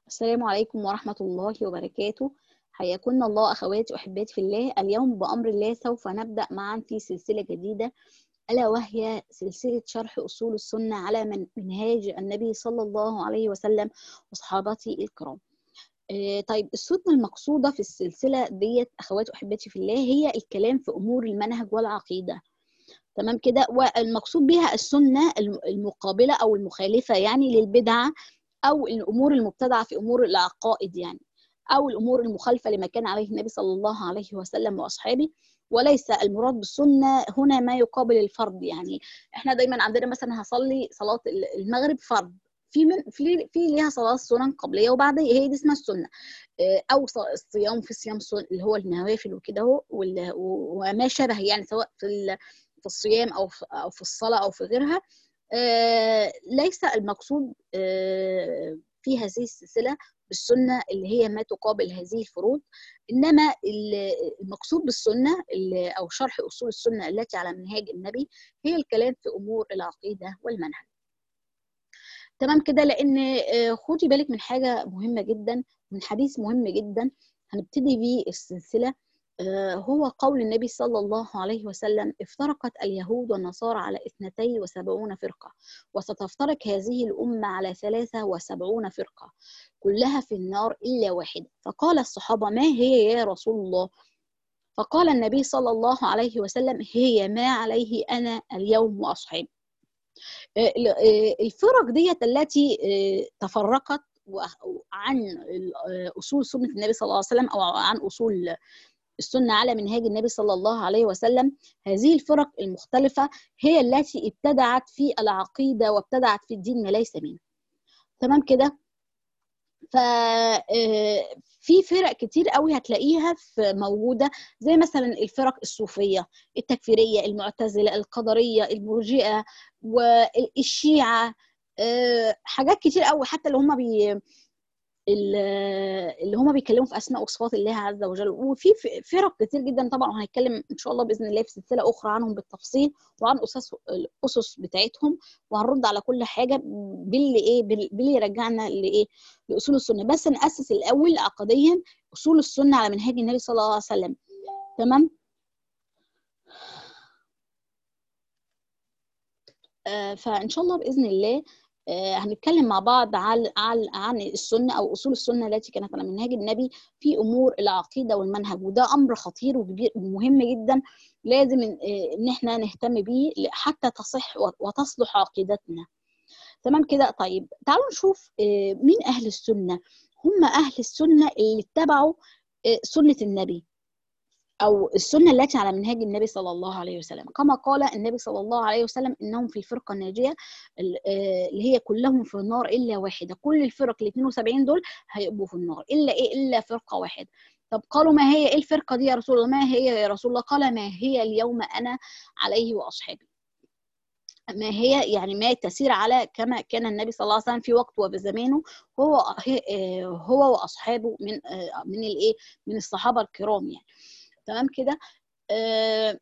السلام عليكم ورحمة الله وبركاته حياكم الله أخواتي وأحباتي في الله اليوم بأمر الله سوف نبدأ معا في سلسلة جديدة ألا وهي سلسلة شرح أصول السنة على من منهاج النبي صلى الله عليه وسلم وصحابته الكرام آه، طيب السنة المقصودة في السلسلة ديت أخواتي وأحباتي في الله هي الكلام في أمور المنهج والعقيدة تمام كده والمقصود بها السنة المقابلة أو المخالفة يعني للبدعة او الامور المبتدعه في امور العقائد يعني او الامور المخالفه لما كان عليه النبي صلى الله عليه وسلم واصحابه وليس المراد بالسنه هنا ما يقابل الفرض يعني احنا دايما عندنا مثلا هصلي صلاه المغرب فرض في من في في ليها صلاه سنن قبليه وبعديه هي دي اسمها السنه او الصيام في الصيام اللي هو النوافل وكده اهو وما شابه يعني سواء في في الصيام او في او في الصلاه او في غيرها آه ليس المقصود آه في هذه السلسلة بالسنة اللي هي ما تقابل هذه الفروض إنما المقصود بالسنة أو شرح أصول السنة التي على منهاج النبي هي الكلام في أمور العقيدة والمنهج تمام كده لأن آه خدي بالك من حاجة مهمة جدا من حديث مهم جدا هنبتدي بيه السلسلة هو قول النبي صلى الله عليه وسلم افترقت اليهود والنصارى على اثنتي وسبعون فرقة وستفترق هذه الأمة على ثلاثة وسبعون فرقة كلها في النار إلا واحدة فقال الصحابة ما هي يا رسول الله فقال النبي صلى الله عليه وسلم هي ما عليه أنا اليوم وأصحابي الفرق ديت التي تفرقت عن أصول سنة النبي صلى الله عليه وسلم أو عن أصول السنة على منهاج النبي صلى الله عليه وسلم هذه الفرق المختلفة هي التي ابتدعت في العقيدة وابتدعت في الدين ما ليس منه تمام كده ف في فرق كتير قوي هتلاقيها في موجوده زي مثلا الفرق الصوفيه التكفيريه المعتزله القدريه المرجئه والشيعه حاجات كتير قوي حتى اللي هم بي اللي هم بيتكلموا في اسماء وصفات الله عز وجل وفي فرق كتير جدا طبعا هنتكلم ان شاء الله باذن الله في سلسله اخرى عنهم بالتفصيل وعن اسس الاسس بتاعتهم وهنرد على كل حاجه باللي ايه باللي يرجعنا لايه لاصول السنه بس ناسس الاول عقديا اصول السنه على منهاج النبي صلى الله عليه وسلم تمام آه فان شاء الله باذن الله هنتكلم مع بعض عن عن السنه او اصول السنه التي كانت على منهاج النبي في امور العقيده والمنهج وده امر خطير وكبير ومهم جدا لازم ان احنا نهتم بيه حتى تصح وتصلح عقيدتنا تمام كده طيب تعالوا نشوف مين اهل السنه هم اهل السنه اللي اتبعوا سنه النبي أو السنة التي على منهاج النبي صلى الله عليه وسلم كما قال النبي صلى الله عليه وسلم إنهم في الفرقة الناجية اللي هي كلهم في النار إلا واحدة كل الفرق ال 72 دول هيبقوا في النار إلا إيه إلا فرقة واحدة طب قالوا ما هي إيه الفرقة دي يا رسول الله ما هي يا رسول الله قال ما هي اليوم أنا عليه وأصحابي ما هي يعني ما تسير على كما كان النبي صلى الله عليه وسلم في وقته وبزمانه هو هو واصحابه من من الايه من الصحابه الكرام يعني تمام كده آه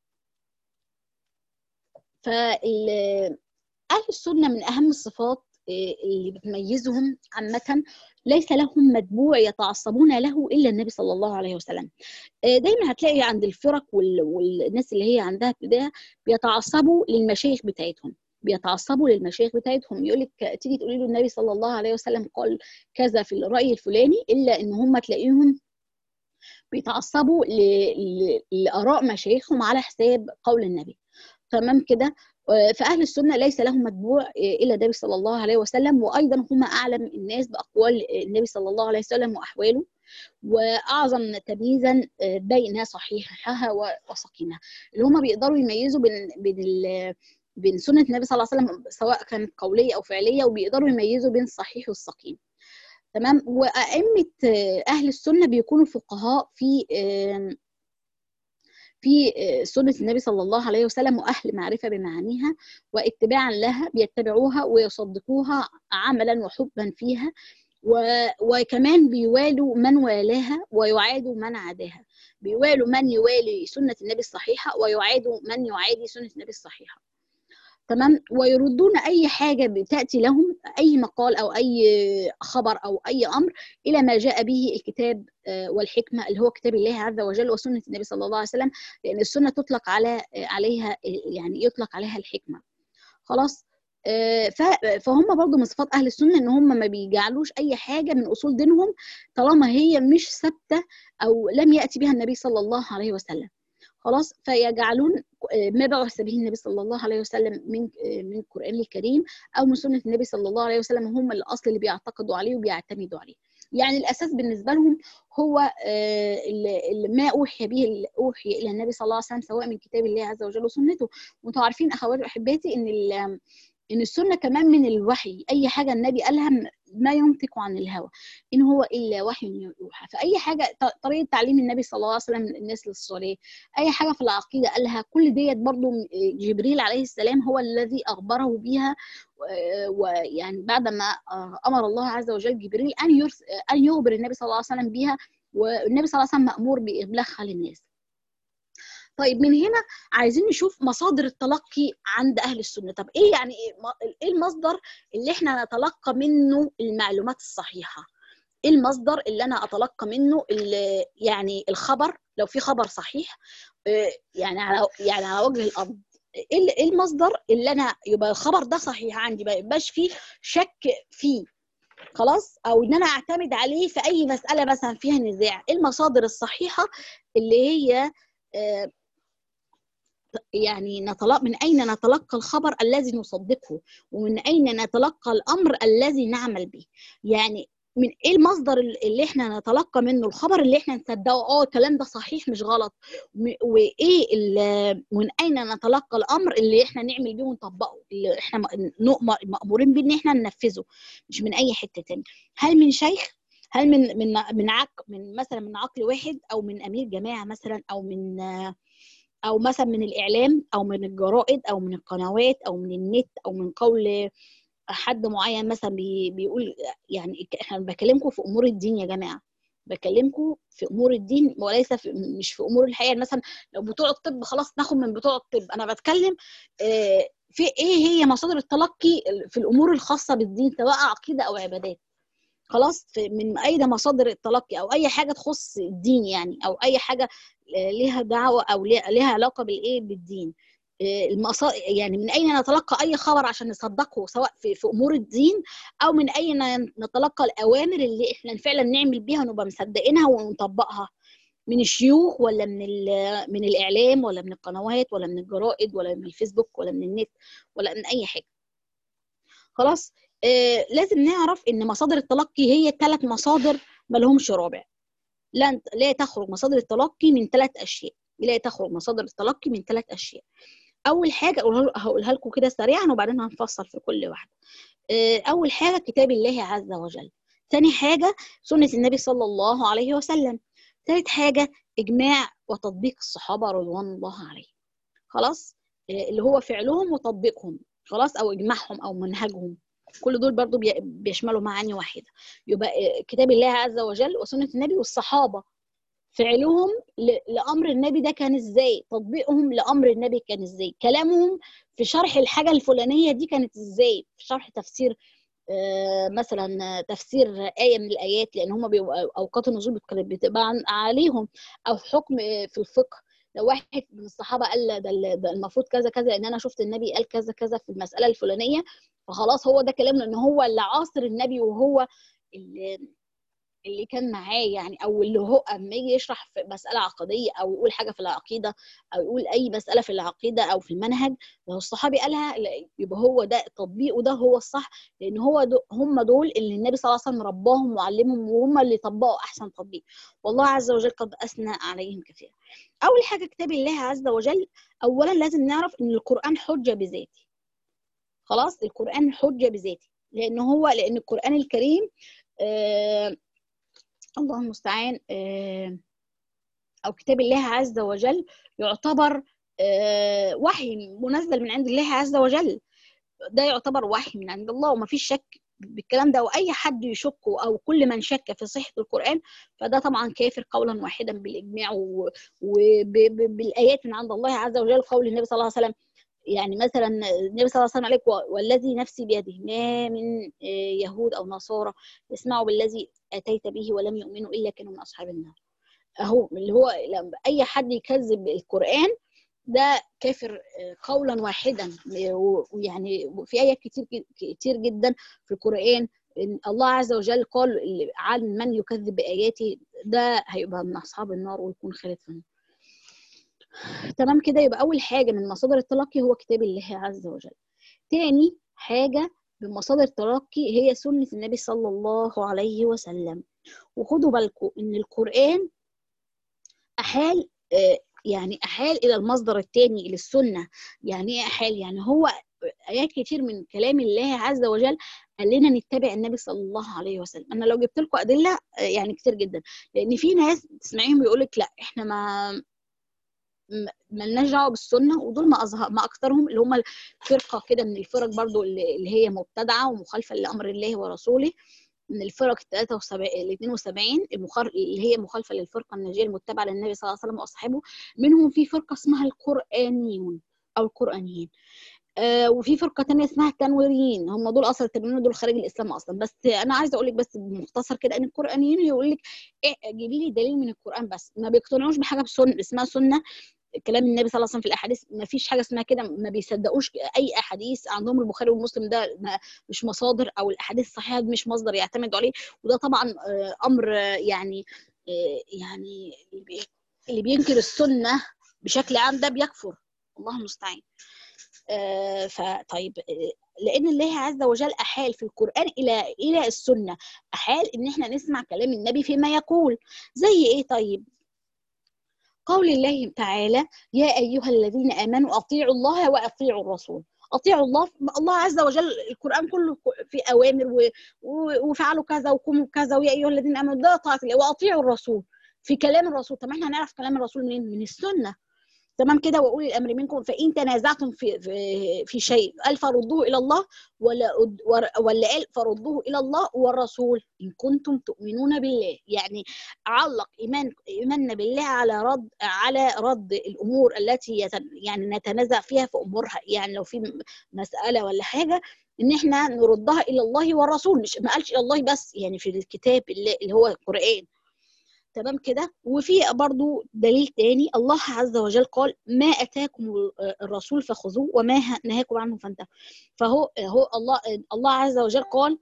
أهل السنة من أهم الصفات اللي بتميزهم عامة ليس لهم متبوع يتعصبون له إلا النبي صلى الله عليه وسلم دايما هتلاقي عند الفرق والناس اللي هي عندها ابتداء بيتعصبوا للمشايخ بتاعتهم بيتعصبوا للمشايخ بتاعتهم يقول لك تيجي تقولي له النبي صلى الله عليه وسلم قال كذا في الرأي الفلاني إلا إن هم تلاقيهم بيتعصبوا لآراء مشايخهم على حساب قول النبي تمام كده فأهل السنة ليس لهم متبوع إلا النبي صلى الله عليه وسلم وأيضا هم أعلم الناس بأقوال النبي صلى الله عليه وسلم وأحواله وأعظم تمييزا بين صحيحها وسقيمها اللي هم بيقدروا يميزوا بين بين بين سنة النبي صلى الله عليه وسلم سواء كانت قولية أو فعلية وبيقدروا يميزوا بين الصحيح والسقيم تمام وأئمة أهل السنة بيكونوا فقهاء في في سنة النبي صلى الله عليه وسلم وأهل معرفة بمعانيها واتباعا لها بيتبعوها ويصدقوها عملا وحبا فيها وكمان بيوالوا من والاها ويعادوا من عاداها بيوالوا من يوالي سنة النبي الصحيحة ويعادوا من يعادي سنة النبي الصحيحة تمام ويردون اي حاجه بتاتي لهم اي مقال او اي خبر او اي امر الى ما جاء به الكتاب والحكمه اللي هو كتاب الله عز وجل وسنه النبي صلى الله عليه وسلم لان السنه تطلق على عليها يعني يطلق عليها الحكمه خلاص فهم برضو من صفات اهل السنه ان هم ما بيجعلوش اي حاجه من اصول دينهم طالما هي مش ثابته او لم ياتي بها النبي صلى الله عليه وسلم خلاص فيجعلون ما بعث به النبي صلى الله عليه وسلم من من القران الكريم او من سنه النبي صلى الله عليه وسلم هم الاصل اللي بيعتقدوا عليه وبيعتمدوا عليه يعني الاساس بالنسبه لهم هو ما اوحي به اوحي الى النبي صلى الله عليه وسلم سواء من كتاب الله عز وجل وسنته وانتم عارفين اخواتي واحباتي ان ان السنه كمان من الوحي اي حاجه النبي قالها ما ينطق عن الهوى ان هو الا وحي يوحى فاي حاجه طريقه تعليم النبي صلى الله عليه وسلم الناس للصلاه اي حاجه في العقيده قالها كل ديت برضو جبريل عليه السلام هو الذي اخبره بها ويعني بعدما امر الله عز وجل جبريل ان ان يخبر النبي صلى الله عليه وسلم بها والنبي صلى الله عليه وسلم مامور بابلاغها للناس طيب من هنا عايزين نشوف مصادر التلقي عند اهل السنه طب ايه يعني ايه المصدر اللي احنا نتلقى منه المعلومات الصحيحه ايه المصدر اللي انا اتلقى منه اللي يعني الخبر لو في خبر صحيح يعني على يعني على وجه الارض ايه المصدر اللي انا يبقى الخبر ده صحيح عندي ما يبقاش فيه شك فيه خلاص او ان انا اعتمد عليه في اي مساله مثلا فيها نزاع المصادر الصحيحه اللي هي يعني نتلقى من أين نتلقى الخبر الذي نصدقه ومن أين نتلقى الأمر الذي نعمل به يعني من ايه المصدر اللي احنا نتلقى منه الخبر اللي احنا نصدقه اه الكلام ده صحيح مش غلط وايه من اين نتلقى الامر اللي احنا نعمل بيه ونطبقه اللي احنا مامورين بيه ان احنا ننفذه مش من اي حته تانية هل من شيخ هل من من من عق من مثلا من عقل واحد او من امير جماعه مثلا او من او مثلا من الاعلام او من الجرائد او من القنوات او من النت او من قول حد معين مثلا بي بيقول يعني احنا بكلمكم في امور الدين يا جماعه بكلمكم في امور الدين وليس في مش في امور الحياه مثلا لو بتوع الطب خلاص ناخد من بتوع الطب انا بتكلم في ايه هي مصادر التلقي في الامور الخاصه بالدين سواء عقيده او عبادات خلاص من اي مصادر التلقي او اي حاجه تخص الدين يعني او اي حاجه ليها دعوه او ليها علاقه بالايه بالدين المصا... يعني من اين نتلقى اي خبر عشان نصدقه سواء في, في امور الدين او من اين نتلقى الاوامر اللي احنا فعلا نعمل بيها ونبقى مصدقينها ونطبقها من الشيوخ ولا من من الاعلام ولا من القنوات ولا من الجرائد ولا من الفيسبوك ولا من النت ولا من اي حاجه خلاص آه لازم نعرف ان مصادر التلقي هي ثلاث مصادر ما لهمش رابع لا لا تخرج مصادر التلقي من ثلاث اشياء لا تخرج مصادر التلقي من ثلاث اشياء اول حاجه هقولها لكم كده سريعا وبعدين هنفصل في كل واحده آه اول حاجه كتاب الله عز وجل ثاني حاجه سنه النبي صلى الله عليه وسلم ثالث حاجه اجماع وتطبيق الصحابه رضوان الله عليهم خلاص آه اللي هو فعلهم وتطبيقهم خلاص او اجماعهم او منهجهم كل دول برضو بيشملوا معاني واحده يبقى كتاب الله عز وجل وسنه النبي والصحابه فعلهم لامر النبي ده كان ازاي تطبيقهم لامر النبي كان ازاي كلامهم في شرح الحاجه الفلانيه دي كانت ازاي في شرح تفسير مثلا تفسير آية من الآيات لأن هم أوقات النزول بتبقى عليهم أو حكم في الفقه لو واحد من الصحابه قال ده, ده المفروض كذا كذا لان انا شفت النبي قال كذا كذا في المساله الفلانيه فخلاص هو ده كلام لان هو اللي عاصر النبي وهو اللي اللي كان معاه يعني او اللي هو اما يجي يشرح في مساله عقديه او يقول حاجه في العقيده او يقول اي مساله في العقيده او في المنهج لو الصحابي قالها يبقى هو ده التطبيق وده هو الصح لان هو دو هم دول اللي النبي صلى الله عليه وسلم رباهم وعلمهم وهم اللي طبقوا احسن تطبيق والله عز وجل قد اثنى عليهم كثيرا اول حاجه كتاب الله عز وجل اولا لازم نعرف ان القران حجه بذاته خلاص القران حجه بذاته لان هو لان القران الكريم آه الله المستعان او كتاب الله عز وجل يعتبر وحي منزل من عند الله عز وجل ده يعتبر وحي من عند الله ومفيش شك بالكلام ده واي حد يشك او كل من شك في صحه القران فده طبعا كافر قولا واحدا بالاجماع وبالايات من عند الله عز وجل قول النبي صلى الله عليه وسلم يعني مثلا النبي صلى الله عليه وسلم عليك والذي نفسي بيده ما من يهود او نصارى يسمعوا بالذي اتيت به ولم يؤمنوا الا كانوا من اصحاب النار اهو اللي هو اي حد يكذب القران ده كافر قولا واحدا ويعني في ايات كتير كتير جدا في القران إن الله عز وجل قال عن من يكذب باياتي ده هيبقى من اصحاب النار ويكون خالد في النار تمام كده يبقى اول حاجه من مصادر التلقي هو كتاب الله عز وجل تاني حاجه من مصادر التلقي هي سنه النبي صلى الله عليه وسلم وخدوا بالكم ان القران احال يعني احال الى المصدر الثاني للسنه يعني ايه احال يعني هو ايات كتير من كلام الله عز وجل قال لنا نتبع النبي صلى الله عليه وسلم انا لو جبت لكم ادله يعني كتير جدا لان في ناس تسمعيهم يقول لك لا احنا ما ملناش دعوه بالسنه ودول ما اظهر ما اكثرهم اللي هم فرقه كده من الفرق برضو اللي هي مبتدعه ومخالفه لامر الله ورسوله من الفرق ال 72 المخار... اللي هي مخالفه للفرقه الناجيه المتبعه للنبي صلى الله عليه وسلم واصحابه منهم في فرقه اسمها القرانيون او القرانيين آه وفي فرقه ثانيه اسمها التنويريين هم دول اصلا التنويريين دول خارج الاسلام اصلا بس انا عايزه اقول لك بس بمختصر كده ان القرانيين يقول لك إيه جيبي لي دليل من القران بس ما بيقتنعوش بحاجه بسنه اسمها سنه كلام النبي صلى الله عليه وسلم في الاحاديث ما فيش حاجه اسمها كده ما بيصدقوش اي احاديث عندهم البخاري ومسلم ده مش مصادر او الاحاديث الصحيحه مش مصدر يعتمدوا عليه وده طبعا امر يعني يعني اللي بينكر السنه بشكل عام ده بيكفر الله المستعان فطيب لان الله عز وجل احال في القران الى الى السنه احال ان احنا نسمع كلام النبي فيما يقول زي ايه طيب قول الله تعالى يا أيها الذين آمنوا أطيعوا الله وأطيعوا الرسول أطيعوا الله الله عز وجل القرآن كله في أوامر و... و... وفعلوا كذا وقوموا كذا ويا أيها الذين آمنوا ده طاعة الله وأطيعوا الرسول في كلام الرسول طب احنا هنعرف كلام الرسول منين؟ من السنة تمام كده واولي الامر منكم فان تنازعتم في في, في شيء قال فردوه الى الله ولا ولا قال فردوه الى الله والرسول ان كنتم تؤمنون بالله يعني علق ايمان ايماننا بالله على رد على رد الامور التي يعني نتنازع فيها في امورها يعني لو في مساله ولا حاجه ان احنا نردها الى الله والرسول مش ما قالش الى الله بس يعني في الكتاب اللي هو القران تمام كده وفي برضو دليل تاني الله عز وجل قال ما اتاكم الرسول فخذوه وما نهاكم عنه فانتهوا فهو هو الله الله عز وجل قال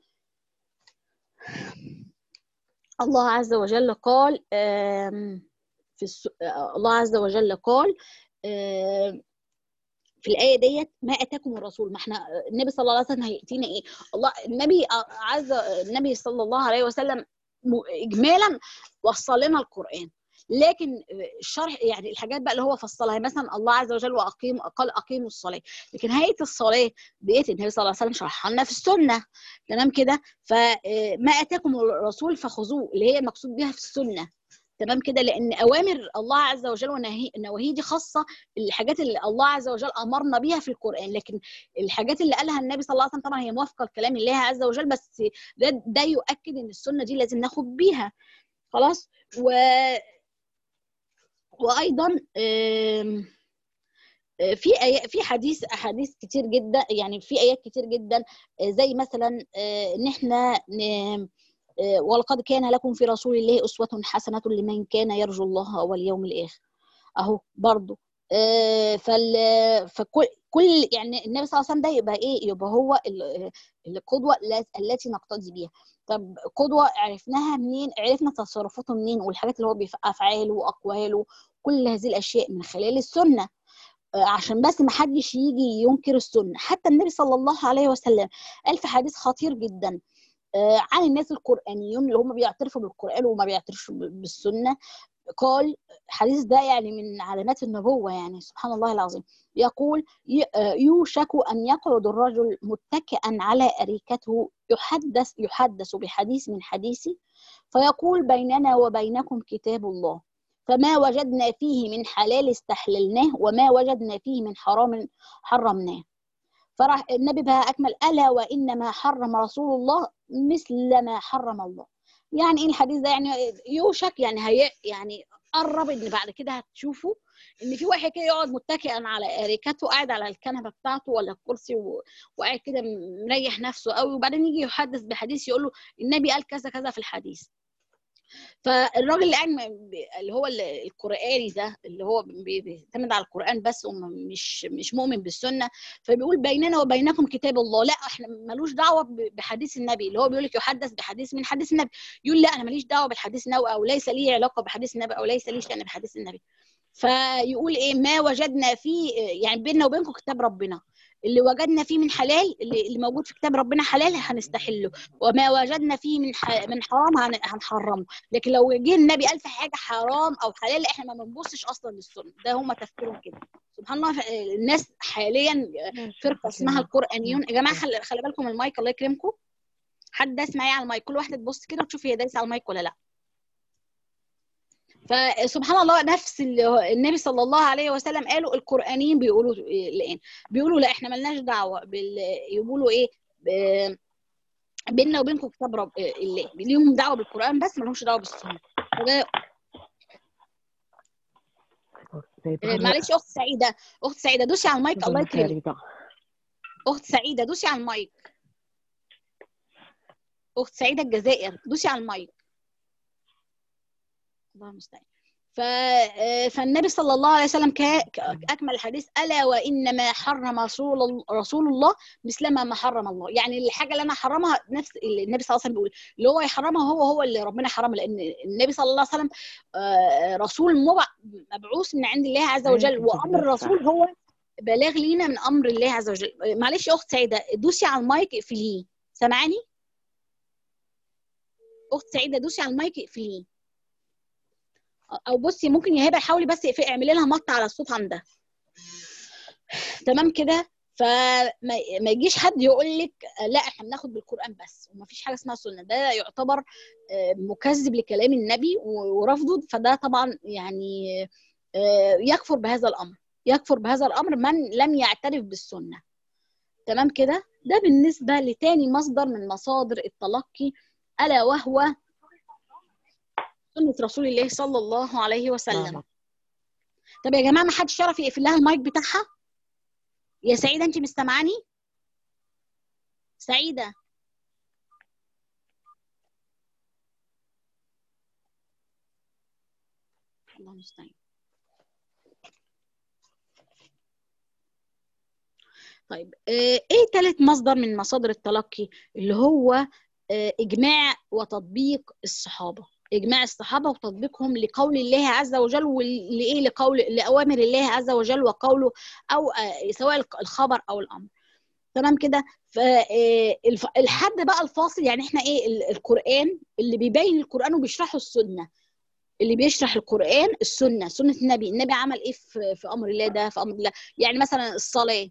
الله عز وجل قال في الله عز وجل قال في الايه ديت ما اتاكم الرسول ما احنا النبي صلى الله عليه وسلم هياتينا ايه الله النبي عز النبي صلى الله عليه وسلم اجمالا وصل لنا القران لكن الشرح يعني الحاجات بقى اللي هو فصلها مثلا الله عز وجل واقيم قال اقيموا الصلاه لكن هيئه الصلاه ديت النبي صلى الله عليه وسلم شرحها لنا في السنه تمام كده فما اتاكم الرسول فخذوه اللي هي المقصود بها في السنه تمام كده لان اوامر الله عز وجل ونواهيه دي خاصه الحاجات اللي الله عز وجل امرنا بيها في القران لكن الحاجات اللي قالها النبي صلى الله عليه وسلم طبعا هي موافقه لكلام الله عز وجل بس ده, ده يؤكد ان السنه دي لازم ناخد بيها خلاص و وايضا في آي... في حديث احاديث كتير جدا يعني في ايات كتير جدا زي مثلا ان احنا ن... ولقد كان لكم في رسول الله أسوة حسنة لمن كان يرجو الله واليوم الآخر أهو برضو فال فكل كل يعني النبي صلى الله عليه وسلم ده يبقى ايه يبقى هو القدوه التي نقتدي بيها طب قدوه عرفناها منين عرفنا تصرفاته منين والحاجات اللي هو افعاله واقواله كل هذه الاشياء من خلال السنه عشان بس ما حدش يجي ينكر السنه حتى النبي صلى الله عليه وسلم قال في حديث خطير جدا عن الناس القرآنيون اللي هم بيعترفوا بالقرآن وما بيعترفوش بالسنة قال الحديث ده يعني من علامات النبوة يعني سبحان الله العظيم يقول يوشك أن يقعد الرجل متكئا على أريكته يحدث يحدث بحديث من حديثي فيقول بيننا وبينكم كتاب الله فما وجدنا فيه من حلال استحللناه وما وجدنا فيه من حرام حرمناه فراح النبي بقى اكمل الا وانما حرم رسول الله مثل ما حرم الله يعني ايه الحديث ده يعني يوشك يعني هي يعني قرب ان بعد كده هتشوفوا ان في واحد كده يقعد متكئا على اريكته قاعد على الكنبه بتاعته ولا الكرسي و... وقاعد كده مريح نفسه قوي وبعدين يجي يحدث بحديث يقول له النبي قال كذا كذا في الحديث فالراجل اللي قاعد اللي هو القراني ده اللي هو بيعتمد على القران بس ومش مش مؤمن بالسنه فبيقول بيننا وبينكم كتاب الله لا احنا ملوش دعوه بحديث النبي اللي هو بيقول لك يحدث بحديث من حديث النبي يقول لا انا ماليش دعوه بالحديث النبوي او ليس لي علاقه بحديث النبي او ليس لي شان بحديث النبي فيقول ايه ما وجدنا فيه يعني بيننا وبينكم كتاب ربنا اللي وجدنا فيه من حلال اللي موجود في كتاب ربنا حلال هنستحله وما وجدنا فيه من من حرام هنحرمه لكن لو جه النبي قال في حاجه حرام او حلال احنا ما بنبصش اصلا للسنه ده هم تفكيرهم كده سبحان الله الناس حاليا فرقه اسمها القرانيون يا جماعه خلي, خلي بالكم المايك الله يكرمكم حد داس معايا على المايك كل واحده تبص كده وتشوف هي دايسه على المايك ولا لا فسبحان الله نفس النبي صلى الله عليه وسلم قالوا القرانيين بيقولوا الان بيقولوا لا احنا ملناش دعوه بال يقولوا ايه بيننا وبينكم كتاب رب الله ليهم دعوه بالقران بس مالهمش دعوه بالسنه فده معلش اخت سعيده اخت سعيده دوسي على المايك الله يكرمك اخت سعيده دوسي على المايك اخت سعيده الجزائر دوسي على المايك الله المستعان فالنبي صلى الله عليه وسلم اكمل الحديث الا وانما حرم رسول رسول الله مثل ما حرم الله يعني الحاجه اللي انا حرمها نفس النبي صلى الله عليه وسلم بيقول اللي هو يحرمها هو هو اللي ربنا حرمها لان النبي صلى الله عليه وسلم رسول مبعوث من عند الله عز وجل وامر الرسول هو بلاغ لينا من امر الله عز وجل معلش يا اخت سعيده دوسي على المايك اقفليه سامعاني اخت سعيده دوسي على المايك اقفليه او بصي ممكن يا هبه حاولي بس اعملي لها مط على الصوت عندها تمام كده فما يجيش حد يقول لك لا احنا بناخد بالقران بس وما فيش حاجه اسمها سنه ده يعتبر مكذب لكلام النبي ورفضه فده طبعا يعني يكفر بهذا الامر يكفر بهذا الامر من لم يعترف بالسنه تمام كده ده بالنسبه لتاني مصدر من مصادر التلقي الا وهو سنة رسول الله صلى الله عليه وسلم طب يا جماعة ما حدش يعرف يقفل لها المايك بتاعها يا سعيدة انت مستمعاني سعيدة الله المستعان طيب ايه ثالث مصدر من مصادر التلقي اللي هو اجماع وتطبيق الصحابه اجماع الصحابه وتطبيقهم لقول الله عز وجل ولايه لقول لاوامر الله عز وجل وقوله او سواء الخبر او الامر تمام كده فالحد بقى الفاصل يعني احنا ايه القران اللي بيبين القران وبيشرحه السنه اللي بيشرح القران السنه سنه النبي النبي عمل ايه في, في امر الله ده في امر الله يعني مثلا الصلاه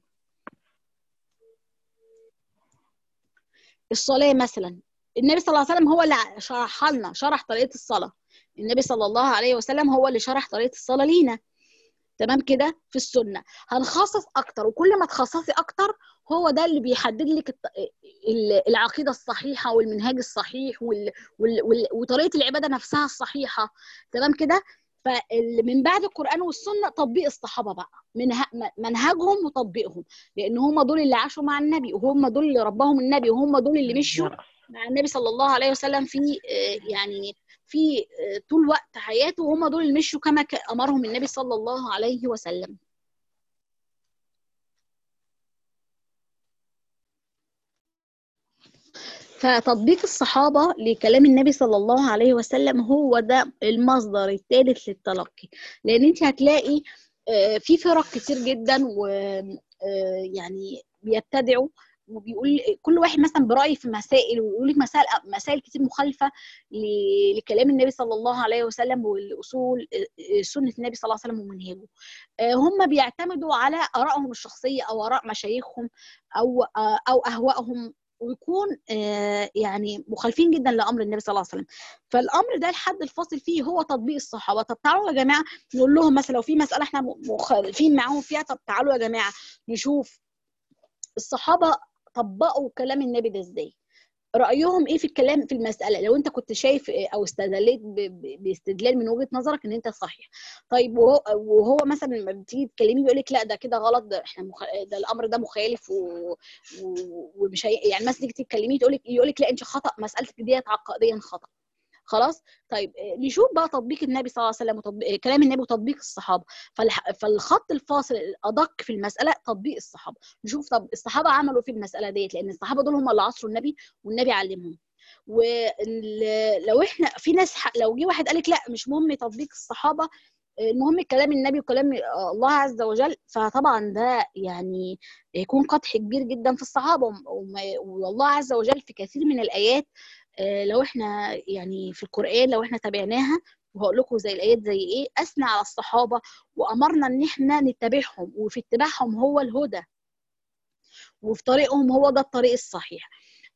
الصلاه مثلا النبي صلى الله عليه وسلم هو اللي شرح لنا شرح طريقه الصلاه النبي صلى الله عليه وسلم هو اللي شرح طريقه الصلاه لينا تمام كده في السنه هنخصص اكتر وكل ما تخصصي اكتر هو ده اللي بيحدد لك العقيده الصحيحه والمنهاج الصحيح وال... وال... وال... وطريقه العباده نفسها الصحيحه تمام كده فمن بعد القران والسنه تطبيق الصحابه بقى منهجهم وتطبيقهم لان هم دول اللي عاشوا مع النبي وهم دول اللي رباهم النبي وهم دول اللي مشوا مع النبي صلى الله عليه وسلم في يعني في طول وقت حياته وهم دول اللي مشوا كما امرهم النبي صلى الله عليه وسلم فتطبيق الصحابه لكلام النبي صلى الله عليه وسلم هو ده المصدر الثالث للتلقي لان انت هتلاقي في فرق كتير جدا ويعني بيبتدعوا وبيقول كل واحد مثلا براي في مسائل ويقول لك مسائل مسائل كتير مخالفه لكلام النبي صلى الله عليه وسلم والاصول سنه النبي صلى الله عليه وسلم ومنهجه هم بيعتمدوا على ارائهم الشخصيه او اراء مشايخهم او او اهوائهم ويكون يعني مخالفين جدا لامر النبي صلى الله عليه وسلم فالامر ده الحد الفاصل فيه هو تطبيق الصحابه طب تعالوا يا جماعه نقول لهم مثلا لو في مساله احنا مخالفين معاهم فيها طب تعالوا يا جماعه نشوف الصحابه طبقوا كلام النبي ده ازاي رايهم ايه في الكلام في المساله لو انت كنت شايف او استدليت باستدلال من وجهه نظرك ان انت صحيح طيب وهو, وهو مثلا لما بتيجي تكلمي بيقول لك لا ده كده غلط ده احنا مخ... ده الامر ده مخالف و... و... ومش هي... يعني مثلا تيجي تكلميه تقول لك يقول لك لا انت خطا مسالتك ديت عقائديا خطا خلاص طيب نشوف بقى تطبيق النبي صلى الله عليه وسلم وتطبيق كلام النبي وتطبيق الصحابه فالح... فالخط الفاصل الادق في المساله تطبيق الصحابه نشوف طب الصحابه عملوا في المساله ديت لان الصحابه دول هم اللي عصروا النبي والنبي علمهم ولو احنا في ناس لو جه واحد قال لك لا مش مهم تطبيق الصحابه المهم كلام النبي وكلام الله عز وجل فطبعا ده يعني يكون قدح كبير جدا في الصحابه والله عز وجل في كثير من الايات لو احنا يعني في القران لو احنا تابعناها وهقول لكم زي الايات زي ايه اثنى على الصحابه وامرنا ان احنا نتبعهم وفي اتباعهم هو الهدى وفي طريقهم هو ده الطريق الصحيح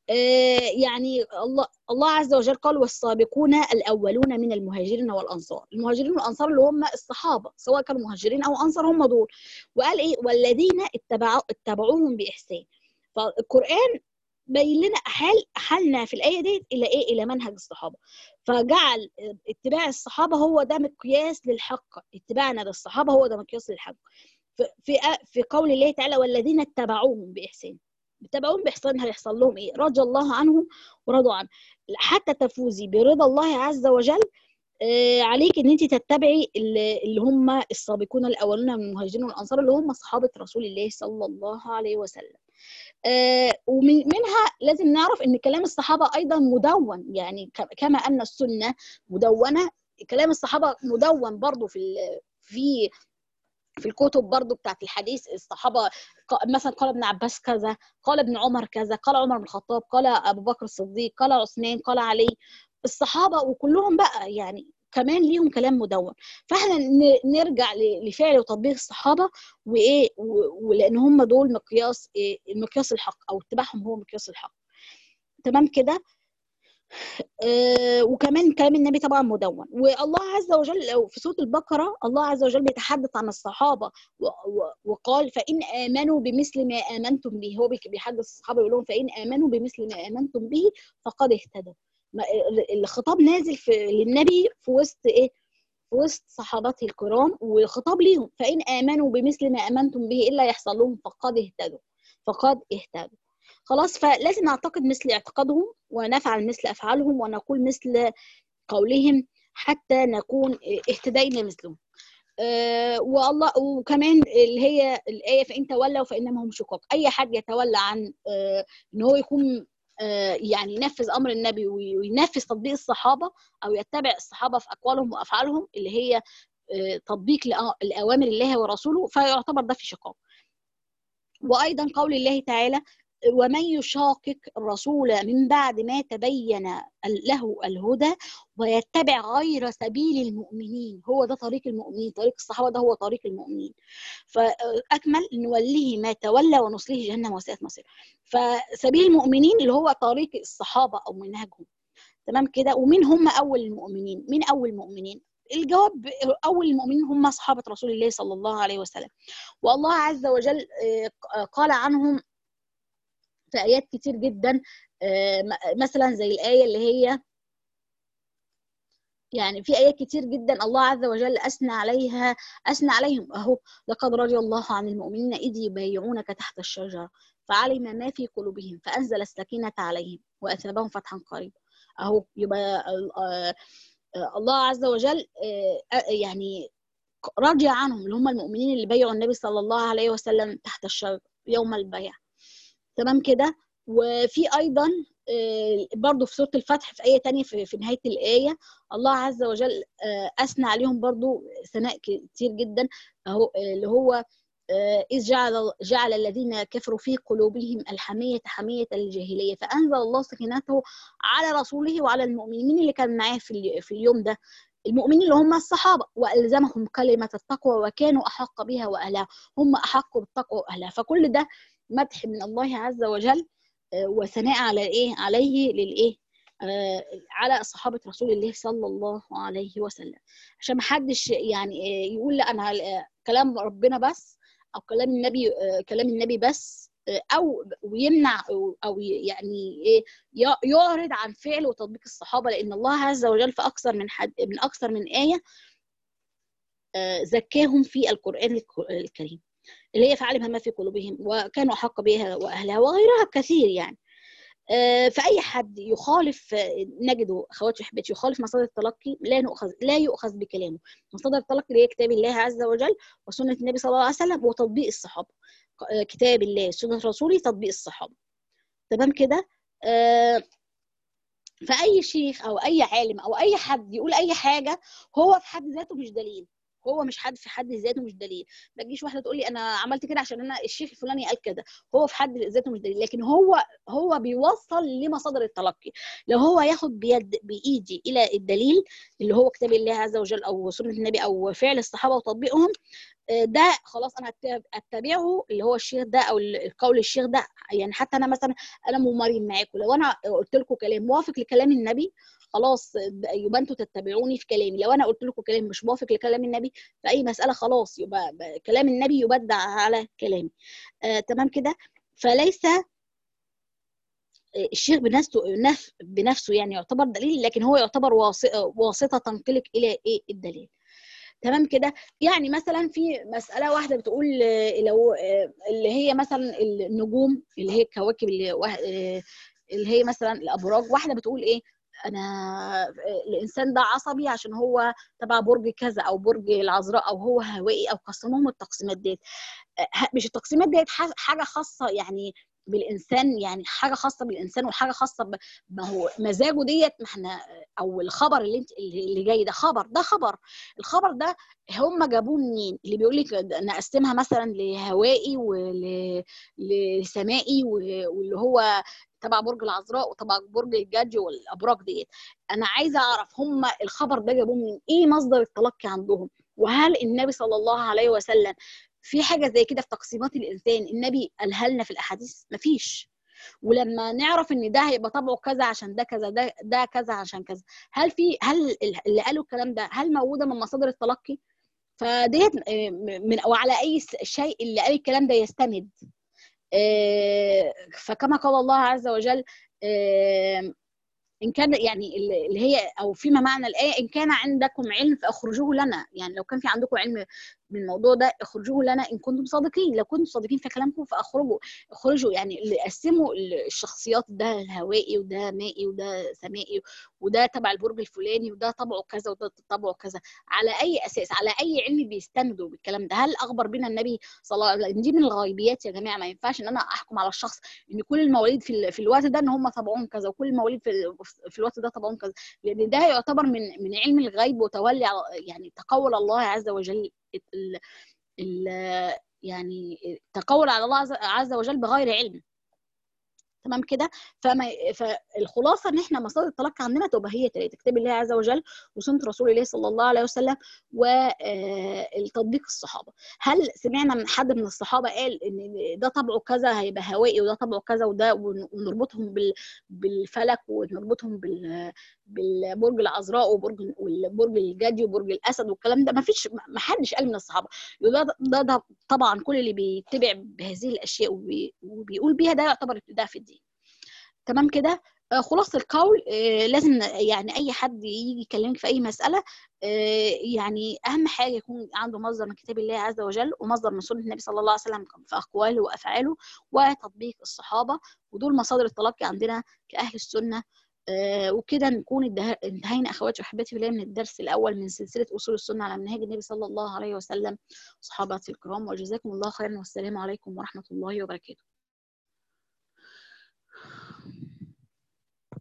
يعني الله الله عز وجل قال والسابقون الاولون من المهاجرين والانصار المهاجرين والانصار اللي هم الصحابه سواء كانوا مهاجرين او انصار هم دول وقال ايه والذين اتبعوا اتبعوهم باحسان فالقران بين لنا حال حالنا في الايه دي الى ايه الى منهج الصحابه فجعل اتباع الصحابه هو ده مقياس للحق اتباعنا للصحابه هو ده مقياس للحق في في قول الله تعالى والذين اتبعوهم باحسان بتابعوهم باحسان هيحصل لهم ايه رضي الله عنهم ورضوا عنه حتى تفوزي برضا الله عز وجل آه عليك ان انت تتبعي اللي هم السابقون الاولون من المهاجرين والانصار اللي هم صحابه رسول الله صلى الله عليه وسلم آه ومنها لازم نعرف ان كلام الصحابه ايضا مدون يعني كما ان السنه مدونه كلام الصحابه مدون برضو في في في الكتب برضو بتاعت الحديث الصحابة مثلا قال ابن عباس كذا قال ابن عمر كذا قال عمر بن الخطاب قال أبو بكر الصديق قال عثمان قال علي الصحابة وكلهم بقى يعني كمان ليهم كلام مدون فاحنا نرجع لفعل وتطبيق الصحابه وايه ولان هم دول مقياس إيه مقياس الحق او اتباعهم هو مقياس الحق تمام كده آه وكمان كلام النبي طبعا مدون والله عز وجل في سوره البقره الله عز وجل بيتحدث عن الصحابه وقال فان امنوا بمثل ما امنتم به هو بيحدث الصحابه يقول لهم فان امنوا بمثل ما امنتم به فقد اهتدوا الخطاب نازل في للنبي في وسط ايه في وسط صحابته الكرام وخطاب ليهم فان امنوا بمثل ما امنتم به الا يحصل لهم فقد اهتدوا فقد اهتدوا خلاص فلازم نعتقد مثل اعتقادهم ونفعل مثل افعالهم ونقول مثل قولهم حتى نكون اهتدينا مثلهم أه والله وكمان اللي هي الايه فان تولوا فانما هم شقاق اي حد يتولى عن أه ان هو يكون أه يعني ينفذ امر النبي وينفذ تطبيق الصحابه او يتبع الصحابه في اقوالهم وافعالهم اللي هي تطبيق لاوامر الله ورسوله فيعتبر ده في شقاق وايضا قول الله تعالى ومن يشاقق الرسول من بعد ما تبين له الهدى ويتبع غير سبيل المؤمنين هو ده طريق المؤمنين طريق الصحابه ده هو طريق المؤمنين فاكمل نوليه ما تولى ونصليه جهنم وساءت مصير فسبيل المؤمنين اللي هو طريق الصحابه او منهجهم تمام كده ومين هم اول المؤمنين مين اول المؤمنين الجواب اول المؤمنين هم اصحابه رسول الله صلى الله عليه وسلم والله عز وجل قال عنهم في ايات كتير جدا مثلا زي الايه اللي هي يعني في ايات كتير جدا الله عز وجل اثنى عليها اثنى عليهم اهو لقد رضي الله عن المؤمنين اذ يبايعونك تحت الشجره فعلم ما في قلوبهم فانزل السكينه عليهم واثابهم فتحا قريبا اهو يبقى الله عز وجل يعني رضي عنهم اللي هم المؤمنين اللي بايعوا النبي صلى الله عليه وسلم تحت الشجره يوم البيع تمام كده وفي ايضا برضو في سوره الفتح في ايه تانية في, في نهايه الايه الله عز وجل اثنى عليهم برضو ثناء كتير جدا اهو اللي هو إذ جعل جعل الذين كفروا في قلوبهم الحمية حمية الجاهلية فأنزل الله سكينته على رسوله وعلى المؤمنين مين اللي كان معاه في, في اليوم ده المؤمنين اللي هم الصحابة وألزمهم كلمة التقوى وكانوا أحق بها وأهلها هم أحق بالتقوى وأهلها فكل ده مدح من الله عز وجل وثناء على ايه عليه للايه آه على صحابه رسول الله صلى الله عليه وسلم عشان ما حدش يعني يقول لا انا كلام ربنا بس او كلام النبي آه كلام النبي بس او ويمنع او يعني ايه يعرض عن فعل وتطبيق الصحابه لان الله عز وجل في اكثر من حد من اكثر من ايه زكاهم في القران الكريم اللي هي فعلم ما في قلوبهم وكانوا احق بها واهلها وغيرها كثير يعني فاي حد يخالف نجده اخواتي وحبيبتي يخالف مصادر التلقي لا نؤخذ لا يؤخذ بكلامه مصادر التلقي اللي هي كتاب الله عز وجل وسنه النبي صلى الله عليه وسلم وتطبيق الصحابه كتاب الله سنه رسوله تطبيق الصحابه تمام كده فاي شيخ او اي عالم او اي حد يقول اي حاجه هو في حد ذاته مش دليل هو مش حد في حد ذاته مش دليل ما تجيش واحده تقول لي انا عملت كده عشان انا الشيخ الفلاني قال كده هو في حد ذاته مش دليل لكن هو هو بيوصل لمصادر التلقي لو هو ياخد بيد بايدي الى الدليل اللي هو كتاب الله عز وجل او سنه النبي او فعل الصحابه وتطبيقهم ده خلاص انا اتبعه اللي هو الشيخ ده او القول الشيخ ده يعني حتى انا مثلا انا ممارين معاكم لو انا قلت لكم كلام موافق لكلام النبي خلاص يبقى انتوا تتبعوني في كلامي لو انا قلت لكم كلام مش موافق لكلام النبي في اي مساله خلاص يبقى كلام النبي يبدع على كلامي آه تمام كده فليس الشيخ بنفسه بنفسه يعني يعتبر دليل لكن هو يعتبر واسطه تنقلك الى ايه الدليل تمام كده يعني مثلا في مساله واحده بتقول لو اللي هي مثلا النجوم اللي هي الكواكب اللي, اللي هي مثلا الابراج واحده بتقول ايه انا الانسان ده عصبي عشان هو تبع برج كذا او برج العذراء او هو هوائي او قسموهم التقسيمات ديت مش التقسيمات ديت حاجه خاصه يعني بالانسان يعني حاجه خاصه بالانسان وحاجه خاصه ب... ما هو مزاجه ديت ما احنا او الخبر اللي انت اللي جاي ده خبر ده خبر الخبر ده هم جابوه منين اللي بيقول لك نقسمها مثلا لهوائي ولسمائي واللي هو تبع برج العذراء وتبع برج الجدي والابراج ديت انا عايزه اعرف هم الخبر ده جابوه من ايه مصدر التلقي عندهم وهل النبي صلى الله عليه وسلم في حاجه زي كده في تقسيمات الانسان النبي قالها لنا في الاحاديث مفيش ولما نعرف ان ده هيبقى طبعه كذا عشان ده كذا ده ده كذا عشان كذا هل في هل اللي قالوا الكلام ده هل موجوده من مصادر التلقي فديت من او على اي شيء اللي قال الكلام ده يستند فكما قال الله عز وجل ان كان يعني اللي هي او فيما معنى الايه ان كان عندكم علم فاخرجوه لنا يعني لو كان في عندكم علم بالموضوع ده اخرجوه لنا ان كنتم صادقين لو كنتم صادقين في كلامكم فاخرجوا اخرجوا يعني اللي قسموا الشخصيات ده الهوائي وده مائي وده سمائي وده تبع البرج الفلاني وده طبعه كذا وده طبعه كذا على اي اساس على اي علم بيستندوا بالكلام ده هل اخبر بنا النبي صلى الله عليه وسلم دي من الغيبيات يا جماعه ما ينفعش ان انا احكم على الشخص ان كل المواليد في, في الوقت ده ان هم طبعهم كذا وكل المواليد في, في الوقت ده طبعهم كذا لان ده يعتبر من من علم الغيب وتولي يعني تقول الله عز وجل ال ال يعني تقول على الله عز وجل بغير علم تمام كده فما فالخلاصه ان احنا مصادر التلقي عندنا تبقى هي ثلاثه كتاب الله عز وجل وسنه رسول الله صلى الله عليه وسلم والتطبيق الصحابه هل سمعنا من حد من الصحابه قال ان ده طبعه كذا هيبقى هوائي وده طبعه كذا وده ونربطهم بالفلك ونربطهم بال بالبرج العذراء وبرج والبرج الجدي وبرج الاسد والكلام ده ما فيش ما حدش قال من الصحابه ده, ده, ده طبعا كل اللي بيتبع بهذه الاشياء وبيقول بيها ده يعتبر ابتداع في الدين تمام كده خلاصه القول لازم يعني اي حد يجي يكلمك في اي مساله يعني اهم حاجه يكون عنده مصدر من كتاب الله عز وجل ومصدر من سنه النبي صلى الله عليه وسلم في اقواله وافعاله وتطبيق الصحابه ودول مصادر التلقي عندنا كاهل السنه آه وكده نكون انتهينا اخواتي واحباتي بالله من الدرس الاول من سلسله اصول السنه على منهج النبي صلى الله عليه وسلم صحاباتي الكرام وجزاكم الله خيرا والسلام عليكم ورحمه الله وبركاته